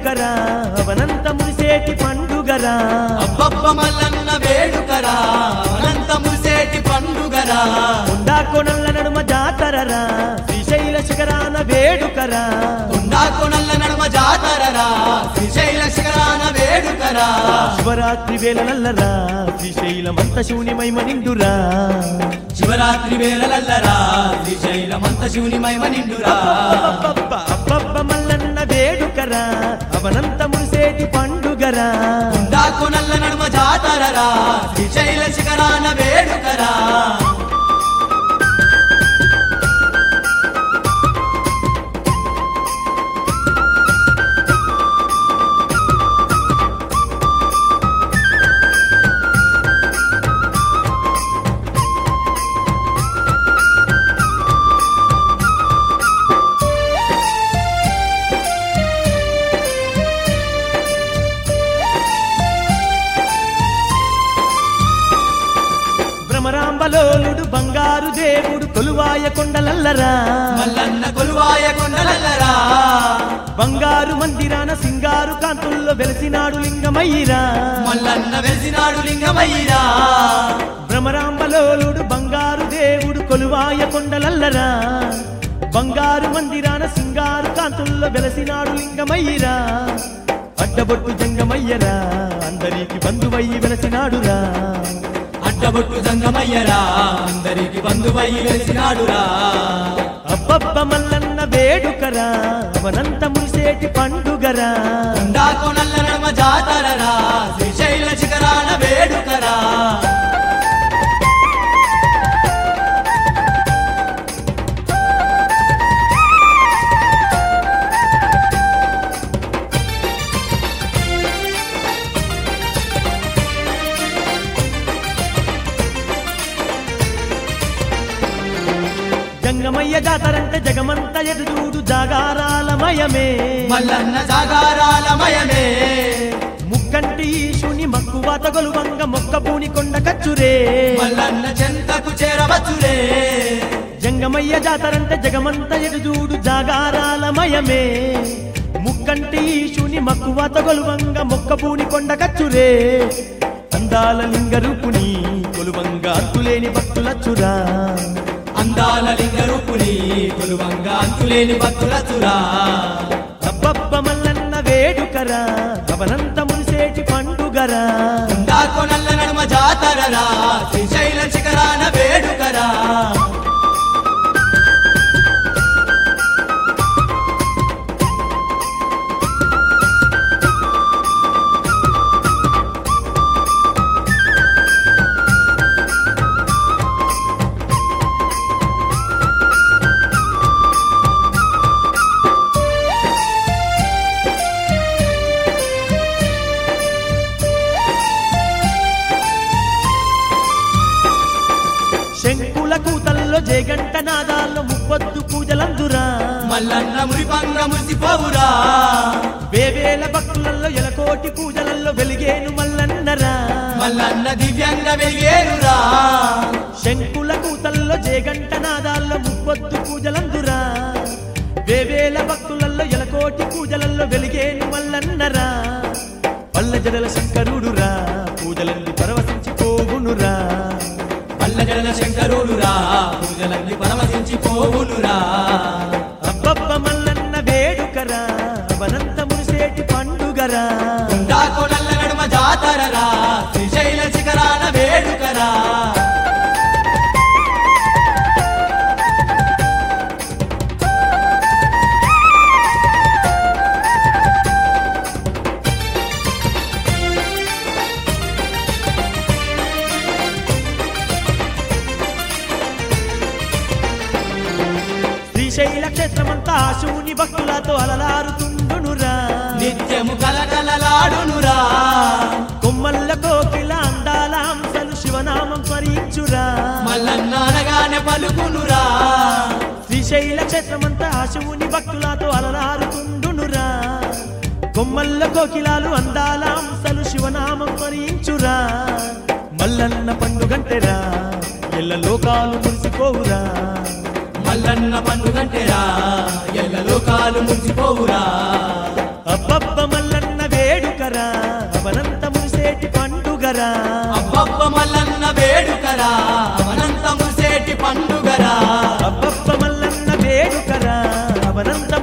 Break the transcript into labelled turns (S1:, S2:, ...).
S1: వేడుకరా అవనంత మురిసేటి పండుగరా
S2: అబ్బబ్బ మల్లన్న వేడుకరా అనంత ముసేటి పండుగరా
S1: కొండా కొనల్ల నడుమ జాతరరా శ్రీశైల శిఖరాన వేడుకరా
S2: కొండా కొనల్ల నడుమ జాతరరా శ్రీశైల శిఖరాన వేడుకరా
S1: శివరాత్రి వేళలల్లరా శ్రీశైలమంత శూన్యమై మనిండురా
S2: శివరాత్రి వేళలల్లరా శ్రీశైలమంత శివుని మహిమ నిండురా
S1: అబ్బబ్బ అబ్బబ్బ మల్లన్న వేడుకరా అవనంత మురిసేటి పండుగరా
S2: కొండా కొనల్ల నడుమ జాతరరా శ్రీశైల శిఖరాన వేడుకరా
S1: భ్రమరాంబలోలుడు బంగారు దేవుడు కొలువాయ కొండలల్లరా
S2: మల్లన్న కొలువాయ కొండలల్లరా
S1: బంగారు మందిరాన సింగారు కాంతుల్లో వెలసినాడు లింగమయ్యిరా
S2: మల్లన్న వెలిసినాడు లింగమయ్యిరా
S1: భ్రమరాంబలోలుడు బంగారు దేవుడు కొలువాయ కొండలల్లరా బంగారు మందిరాన సింగారు కాంతుల్లో వెలసినాడు లింగమయ్యిరా అడ్డబొట్టు జంగమయ్యరా అందరికి బంధువయ్యి వెలసినాడురా
S2: అడ్డబొట్టు సంగమయ్యరా అందరికి బంధువై వెలిసినాడురా
S1: అబ్బబ్బ మల్లన్న వేడుకరా అవనంత మురిసేటి పండుగరా
S2: కొండా కొనల్ల నడమ జాతరరా శ్రీశైల శిఖరాన వేడుకరా
S1: జంగమయ్య జాతరంటే జగమంత ఎదురుడు జాగారాలమయమే
S2: మల్లన్న జాగారాలమయమే
S1: ముక్కంటి ఈశుని మక్కువాత గొలువంగ మొక్క పూని కొండ కచ్చురే
S2: మల్లన్న చెంతకు చేరవచ్చురే
S1: జంగమయ్య జాతరంటే జగమంత ఎదురుడు జాగారాలమయమే ముక్కంటి ఈశుని మక్కువాత గొలువంగ మొక్క పూని కొండ కచ్చురే అందాల లింగ రూపుని కొలువంగ అత్తులేని భక్తులచ్చురా
S2: అందాల లింగ రూపుని కొలువంగా అంతులేని భక్తులచురా
S1: అబ్బబ్బ మల్లన్న వేడుకరా అవనంత మురిసేటి పండుగరా
S2: కొండా కొనల్ల నడుమ జాతరరా శ్రీశైల శిఖరాన వేడుకరా
S1: శంకుల కూతల్లో జయగంట నాదాల్లో ముప్పొద్దు పూజలందురా
S2: మల్లన్న మురిపంగ మురిసిపోవురా
S1: వేవేల భక్తులలో ఎలకోటి పూజలలో వెలిగేను మల్లన్నరా
S2: మల్లన్న దివ్యంగ వెలిగేరురా
S1: శంకుల కూతల్లో జయగంట నాదాల్లో ముప్పొద్దు పూజలందురా వేవేల భక్తులలో ఎలకోటి పూజలలో వెలిగేను మల్లన్నరా పల్ల జడల శంకరుడురా పూజలన్నీ పరవశించి పోవునురా
S2: మల్ల జల శంకరుడురా పూజలన్నీ పరమశించి పోవునురా
S1: అబ్బబ్బ మల్లన్న వేడుకరా అవనంత మురిసేటి పండుగరా
S2: కొండా కొనల్ల నడుమ జాతరరా శ్రీశైల శిఖరాన వేడుకరా
S1: శ్రీశైల క్షేత్రమంతా శివుని భక్తులతో అలలారుతుండునురా
S2: నిత్యము కలకలలాడునురా
S1: కొమ్మల్ల కోకిల అందాల హంసలు శివనామం స్మరించురా
S2: మల్లన్న అనగానే పలుకునురా
S1: శ్రీశైల క్షేత్రమంతా శివుని భక్తులతో అలలారుతుండునురా కొమ్మల్ల కోకిలాలు అందాల హంసలు శివనామం స్మరించురా మల్లన్న పండుగంటెరా ఎల్ల లోకాలు మురిసిపోవురా
S2: మల్లన్న పండుగంటేరా ఎల్ల లోకాలు మురిసిపోవురా
S1: అబ్బబ్బ మల్ల వేడుకరా
S2: అబ్బబ్బ మల్లన్న వేడుకరా అవనంతము సేటి పండుగరా
S1: అబ్బబ్బ మల్లన్న వేడుకరా అవనంత